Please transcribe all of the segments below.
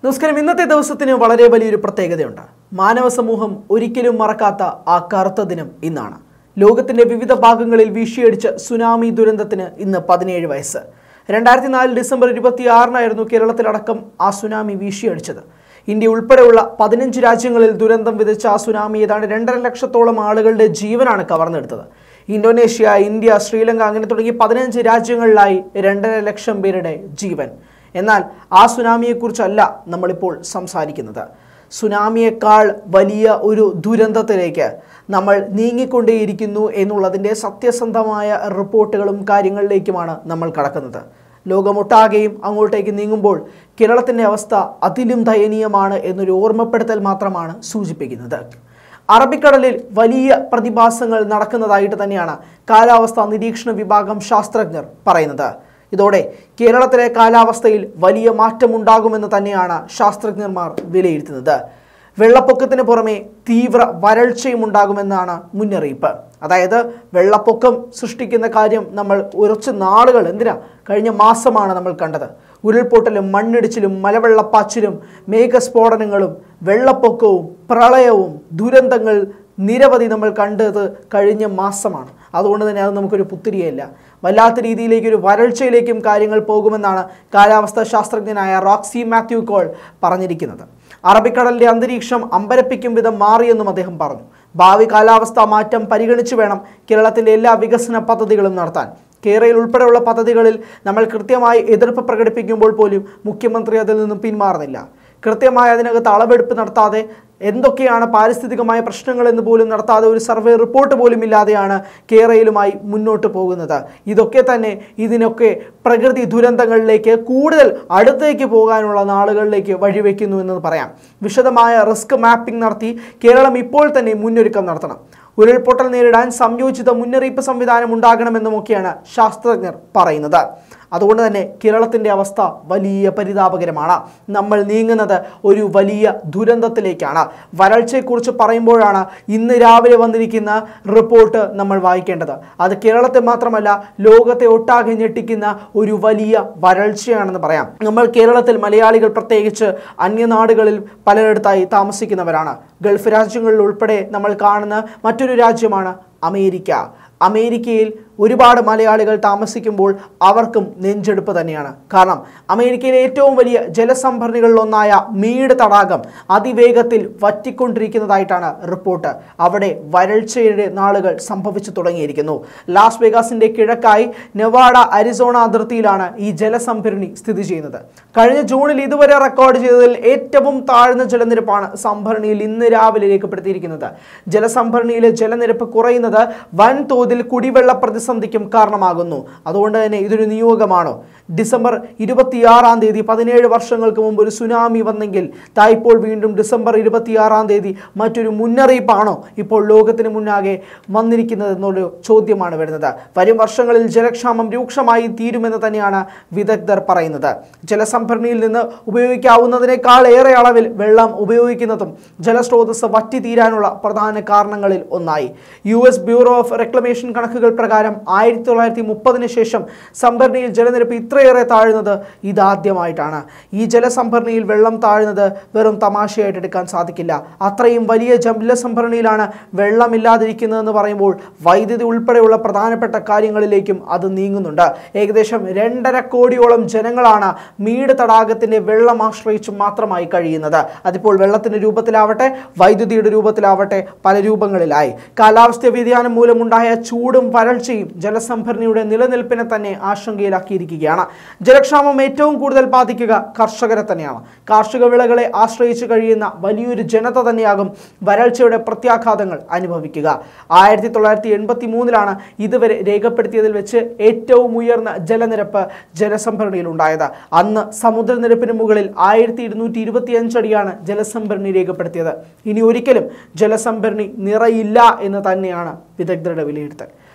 നമസ്കാരം ഇന്നത്തെ ദിവസത്തിന് വളരെ വലിയൊരു പ്രത്യേകതയുണ്ട് മാനവ സമൂഹം ഒരിക്കലും മറക്കാത്ത ആ കറുത്ത ദിനം ഇന്നാണ് ലോകത്തിന്റെ വിവിധ ഭാഗങ്ങളിൽ വീശിയടിച്ച സുനാമി ദുരന്തത്തിന് ഇന്ന് പതിനേഴ് വയസ്സ് രണ്ടായിരത്തി നാല് ഡിസംബർ ഇരുപത്തിയാറിനായിരുന്നു കേരളത്തിലടക്കം ആ സുനാമി വീശിയടിച്ചത് ഇന്ത്യ ഉൾപ്പെടെയുള്ള പതിനഞ്ച് രാജ്യങ്ങളിൽ ദുരന്തം വിതച്ച ആ സുനാമി ഏതാണ്ട് രണ്ടര ലക്ഷത്തോളം ആളുകളുടെ ജീവനാണ് കവർന്നെടുത്തത് ഇന്തോനേഷ്യ ഇന്ത്യ ശ്രീലങ്ക അങ്ങനെ തുടങ്ങി പതിനഞ്ച് രാജ്യങ്ങളിലായി രണ്ടര ലക്ഷം പേരുടെ ജീവൻ എന്നാൽ ആ സുനാമിയെക്കുറിച്ചല്ല നമ്മളിപ്പോൾ സംസാരിക്കുന്നത് സുനാമിയേക്കാൾ വലിയ ഒരു ദുരന്തത്തിലേക്ക് നമ്മൾ നീങ്ങിക്കൊണ്ടേയിരിക്കുന്നു എന്നുള്ളതിൻ്റെ സത്യസന്ധമായ റിപ്പോർട്ടുകളും കാര്യങ്ങളിലേക്കുമാണ് നമ്മൾ കടക്കുന്നത് ലോകമൊട്ടാകെയും അങ്ങോട്ടേക്ക് നീങ്ങുമ്പോൾ കേരളത്തിൻ്റെ അവസ്ഥ അതിലും ദയനീയമാണ് എന്നൊരു ഓർമ്മപ്പെടുത്തൽ മാത്രമാണ് സൂചിപ്പിക്കുന്നത് അറബിക്കടലിൽ വലിയ പ്രതിഭാസങ്ങൾ നടക്കുന്നതായിട്ട് തന്നെയാണ് കാലാവസ്ഥാ നിരീക്ഷണ വിഭാഗം ശാസ്ത്രജ്ഞർ പറയുന്നത് ഇതോടെ കേരളത്തിലെ കാലാവസ്ഥയിൽ വലിയ മാറ്റമുണ്ടാകുമെന്ന് തന്നെയാണ് ശാസ്ത്രജ്ഞന്മാർ വിലയിരുത്തുന്നത് വെള്ളപ്പൊക്കത്തിന് പുറമെ തീവ്ര വരൾച്ചയും ഉണ്ടാകുമെന്നാണ് മുന്നറിയിപ്പ് അതായത് വെള്ളപ്പൊക്കം സൃഷ്ടിക്കുന്ന കാര്യം നമ്മൾ കുറച്ച് നാളുകൾ എന്തിനാ കഴിഞ്ഞ മാസമാണ് നമ്മൾ കണ്ടത് ഉരുൾപൊട്ടലും മണ്ണിടിച്ചിലും മലവെള്ളപ്പാച്ചിലും മേഘസ്ഫോടനങ്ങളും വെള്ളപ്പൊക്കവും പ്രളയവും ദുരന്തങ്ങൾ നിരവധി നമ്മൾ കണ്ടത് കഴിഞ്ഞ മാസമാണ് അതുകൊണ്ട് തന്നെ അത് നമുക്കൊരു പുത്തിരിയല്ല വല്ലാത്ത രീതിയിലേക്ക് ഒരു വരൾച്ചയിലേക്കും കാര്യങ്ങൾ പോകുമെന്നാണ് കാലാവസ്ഥാ ശാസ്ത്രജ്ഞനായ റോക്സി മാത്യു കോൾ പറഞ്ഞിരിക്കുന്നത് അറബിക്കടലിന്റെ അന്തരീക്ഷം അമ്പരപ്പിക്കും വിധം മാറിയെന്നും അദ്ദേഹം പറഞ്ഞു ഭാവി കാലാവസ്ഥാ മാറ്റം പരിഗണിച്ചു വേണം കേരളത്തിന്റെ എല്ലാ വികസന പദ്ധതികളും നടത്താൻ കേരളയിൽ ഉൾപ്പെടെയുള്ള പദ്ധതികളിൽ നമ്മൾ കൃത്യമായി എതിർപ്പ് പ്രകടിപ്പിക്കുമ്പോൾ പോലും മുഖ്യമന്ത്രി അതിൽ നിന്നും പിന്മാറുന്നില്ല കൃത്യമായി അതിനകത്ത് അളവെടുപ്പ് നടത്താതെ എന്തൊക്കെയാണ് പാരിസ്ഥിതികമായ പ്രശ്നങ്ങൾ എന്ന് പോലും നടത്താതെ ഒരു സർവേ റിപ്പോർട്ട് പോലും ഇല്ലാതെയാണ് കേരളയിലുമായി മുന്നോട്ട് പോകുന്നത് ഇതൊക്കെ തന്നെ ഇതിനൊക്കെ പ്രകൃതി ദുരന്തങ്ങളിലേക്ക് കൂടുതൽ അടുത്തേക്ക് പോകാനുള്ള നാളുകളിലേക്ക് വഴിവെക്കുന്നു എന്ന് പറയാം വിശദമായ റിസ്ക് മാപ്പിംഗ് നടത്തി കേരളം ഇപ്പോൾ തന്നെ മുന്നൊരുക്കം നടത്തണം ഉരുൾപൊട്ടൽ നേരിടാൻ സംയോജിത മുന്നറിയിപ്പ് സംവിധാനം ഉണ്ടാകണമെന്നുമൊക്കെയാണ് ശാസ്ത്രജ്ഞർ പറയുന്നത് അതുകൊണ്ട് തന്നെ കേരളത്തിൻ്റെ അവസ്ഥ വലിയ പരിതാപകരമാണ് നമ്മൾ നീങ്ങുന്നത് ഒരു വലിയ ദുരന്തത്തിലേക്കാണ് വരൾച്ചയെക്കുറിച്ച് പറയുമ്പോഴാണ് ഇന്ന് രാവിലെ വന്നിരിക്കുന്ന റിപ്പോർട്ട് നമ്മൾ വായിക്കേണ്ടത് അത് കേരളത്തെ മാത്രമല്ല ലോകത്തെ ഒട്ടാകെ ഞെട്ടിക്കുന്ന ഒരു വലിയ വരൾച്ചയാണെന്ന് പറയാം നമ്മൾ കേരളത്തിൽ മലയാളികൾ പ്രത്യേകിച്ച് അന്യനാടുകളിൽ പലയിടത്തായി താമസിക്കുന്നവരാണ് ഗൾഫ് രാജ്യങ്ങളിൽ ഉൾപ്പെടെ നമ്മൾ കാണുന്ന മറ്റൊരു രാജ്യമാണ് അമേരിക്ക അമേരിക്കയിൽ ഒരുപാട് മലയാളികൾ താമസിക്കുമ്പോൾ അവർക്കും നെഞ്ചെടുപ്പ് തന്നെയാണ് കാരണം അമേരിക്കയിലെ ഏറ്റവും വലിയ ജലസംഭരണികളിലൊന്നായ മീഡ് തടാകം അതിവേഗത്തിൽ വറ്റിക്കൊണ്ടിരിക്കുന്നതായിട്ടാണ് റിപ്പോർട്ട് അവിടെ വരൾച്ചയുടെ നാളുകൾ സംഭവിച്ചു തുടങ്ങിയിരിക്കുന്നു ലാസ് വേഗാസിന്റെ കിഴക്കായി നെവാഡ അരിസോണ അതിർത്തിയിലാണ് ഈ ജലസംഭരണി സ്ഥിതി ചെയ്യുന്നത് കഴിഞ്ഞ ജൂണിൽ ഇതുവരെ റെക്കോർഡ് ചെയ്തതിൽ ഏറ്റവും താഴ്ന്ന ജലനിരപ്പാണ് സംഭരണിയിൽ ഇന്ന് രാവിലെ രേഖപ്പെടുത്തിയിരിക്കുന്നത് ജലസംഭരണിയിലെ ജലനിരപ്പ് കുറയുന്നത് വൻതോതിൽ കുടിവെള്ള പ്രതിസന്ധിക്കും കാരണമാകുന്നു അതുകൊണ്ട് തന്നെ ഇതൊരു നിയോഗമാണോ ഡിസംബർ ഇരുപത്തിയാറാം തീയതി പതിനേഴ് വർഷങ്ങൾക്ക് മുമ്പ് ഒരു സുനാമി വന്നെങ്കിൽ തായ്പോൾ വീണ്ടും ഡിസംബർ ഇരുപത്തിയാറാം തീയതി മറ്റൊരു മുന്നറിയിപ്പാണോ ഇപ്പോൾ ലോകത്തിന് മുന്നാകെ വന്നിരിക്കുന്നത് എന്നൊരു ചോദ്യമാണ് വരുന്നത് വരും വർഷങ്ങളിൽ ജലക്ഷാമം രൂക്ഷമായി തീരുമെന്ന് തന്നെയാണ് വിദഗ്ധർ പറയുന്നത് ജലസംഭരണിയിൽ നിന്ന് ഉപയോഗിക്കാവുന്നതിനേക്കാൾ ഏറെ അളവിൽ വെള്ളം ഉപയോഗിക്കുന്നതും ജലസ്രോതസ് വറ്റി തീരാനുള്ള പ്രധാന കാരണങ്ങളിൽ ഒന്നായി U S Bureau of Reclamation കണക്കുകൾ പ്രകാരം ആയിരത്തി തൊള്ളായിരത്തി മുപ്പതിന് ശേഷം സംഭരണിയിൽ ജലനിരപ്പ് ഇത്രയേറെ താഴുന്നത് ഇതാദ്യമായിട്ടാണ് ഈ ജലസംഭരണിയിൽ വെള്ളം താഴുന്നത് വെറും തമാശയായിട്ട് എടുക്കാൻ സാധിക്കില്ല അത്രയും വലിയ ജലസംഭരണിയിലാണ് വെള്ളമില്ലാതിരിക്കുന്നതെന്ന് പറയുമ്പോൾ വൈദ്യുതി ഉൾപ്പെടെയുള്ള പ്രധാനപ്പെട്ട കാര്യങ്ങളിലേക്കും അത് നീങ്ങുന്നുണ്ട് ഏകദേശം രണ്ടര കോടിയോളം ജനങ്ങളാണ് മീഡ് തടാകത്തിന്റെ വെള്ളം ആശ്രയിച്ച് മാത്രമായി കഴിയുന്നത് അതിപ്പോൾ വെള്ളത്തിന്റെ രൂപത്തിലാവട്ടെ വൈദ്യുതിയുടെ രൂപത്തിലാവട്ടെ പല രൂപങ്ങളിലായി കാലാവസ്ഥ വ്യതിയാനം മൂലമുണ്ടായ ചൂടും വരൾച്ചയും ജലസംഭരണിയുടെ നിലനിൽപ്പിനെ തന്നെ ആശങ്കയിലാക്കിയിരിക്കുകയാണ് ജലക്ഷാമം ഏറ്റവും കൂടുതൽ ബാധിക്കുക കർഷകരെ തന്നെയാണ് കാർഷിക വിളകളെ ആശ്രയിച്ച് കഴിയുന്ന വലിയൊരു ജനത തന്നെയാകും വരൾച്ചയുടെ പ്രത്യാഘാതങ്ങൾ അനുഭവിക്കുക ആയിരത്തി തൊള്ളായിരത്തി എൺപത്തി മൂന്നിലാണ് ഇതുവരെ രേഖപ്പെടുത്തിയതിൽ വെച്ച് ഏറ്റവും ഉയർന്ന ജലനിരപ്പ് ജലസംഭരണിയിൽ ഉണ്ടായത് അന്ന് സമുദ്രനിരപ്പിന് മുകളിൽ ആയിരത്തി ഇരുന്നൂറ്റി ഇരുപത്തി അഞ്ചടിയാണ് ജലസംഭരണി രേഖപ്പെടുത്തിയത് ഇനി ഒരിക്കലും ജലസംഭരണി നിറയില്ല എന്ന് തന്നെയാണ് വിദഗ്ധരുടെ വിലയിരുത്തൽ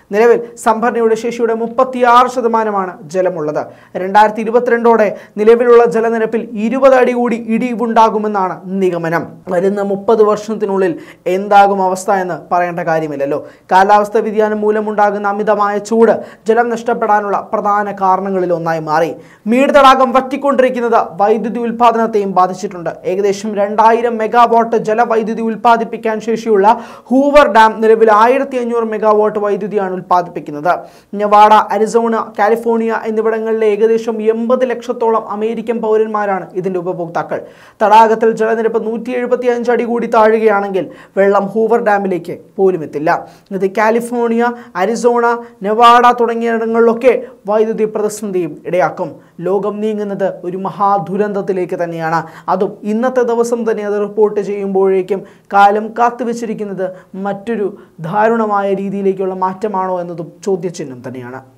നിലവിൽ സംഭരണിയുടെ ശേഷിയുടെ മുപ്പത്തിയാറ് ശതമാനമാണ് ജലമുള്ളത് രണ്ടായിരത്തി ഇരുപത്തിരണ്ടോടെ നിലവിലുള്ള ജലനിരപ്പിൽ ഇരുപത് അടി കൂടി ഇടിവുണ്ടാകുമെന്നാണ് നിഗമനം വരുന്ന മുപ്പത് വർഷത്തിനുള്ളിൽ എന്താകും അവസ്ഥ എന്ന് പറയേണ്ട കാര്യമില്ലല്ലോ കാലാവസ്ഥ വ്യതിയാനം മൂലമുണ്ടാകുന്ന അമിതമായ ചൂട് ജലം നഷ്ടപ്പെടാനുള്ള പ്രധാന കാരണങ്ങളിൽ ഒന്നായി മാറി മീഡ് തടാകം വറ്റിക്കൊണ്ടിരിക്കുന്നത് വൈദ്യുതി ഉൽപ്പാദനത്തെയും ബാധിച്ചിട്ടുണ്ട് ഏകദേശം രണ്ടായിരം മെഗാവാട്ട് ജലവൈദ്യുതി ഉൽപ്പാദിപ്പിക്കാൻ ശേഷിയുള്ള ഹൂവർ ഡാം നിലവിൽ ആയിരത്തി അഞ്ഞൂറ് മെഗാവാട്ട് വൈദ്യുതിയാണ് ഉൽപ്പാദിപ്പിക്കുന്നത് നെവാഡ അരിസോണ കാലിഫോർണിയ എന്നിവിടങ്ങളിലെ ഏകദേശം എൺപത് ലക്ഷത്തോളം അമേരിക്കൻ പൗരന്മാരാണ് ഇതിന്റെ ഉപഭോക്താക്കൾ തടാകത്തിൽ ജലനിരപ്പ് നൂറ്റി എഴുപത്തി അഞ്ച് അടി കൂടി താഴുകയാണെങ്കിൽ വെള്ളം ഹൂവർ ഡാമിലേക്ക് പോലും എത്തില്ല ഇത് കാലിഫോർണിയ അരിസോണ നെവാഡ തുടങ്ങിയ ഇടങ്ങളിലൊക്കെ വൈദ്യുതി പ്രതിസന്ധിയും ഇടയാക്കും ലോകം നീങ്ങുന്നത് ഒരു മഹാദുരന്തത്തിലേക്ക് തന്നെയാണ് അതും ഇന്നത്തെ ദിവസം തന്നെ അത് റിപ്പോർട്ട് ചെയ്യുമ്പോഴേക്കും കാലം കാത്തുവെച്ചിരിക്കുന്നത് മറ്റൊരു ദാരുണമായ രീതിയിലേക്കുള്ള മാറ്റമാണോ എന്നതും ചോദ്യചിഹ്നം തന്നെയാണ്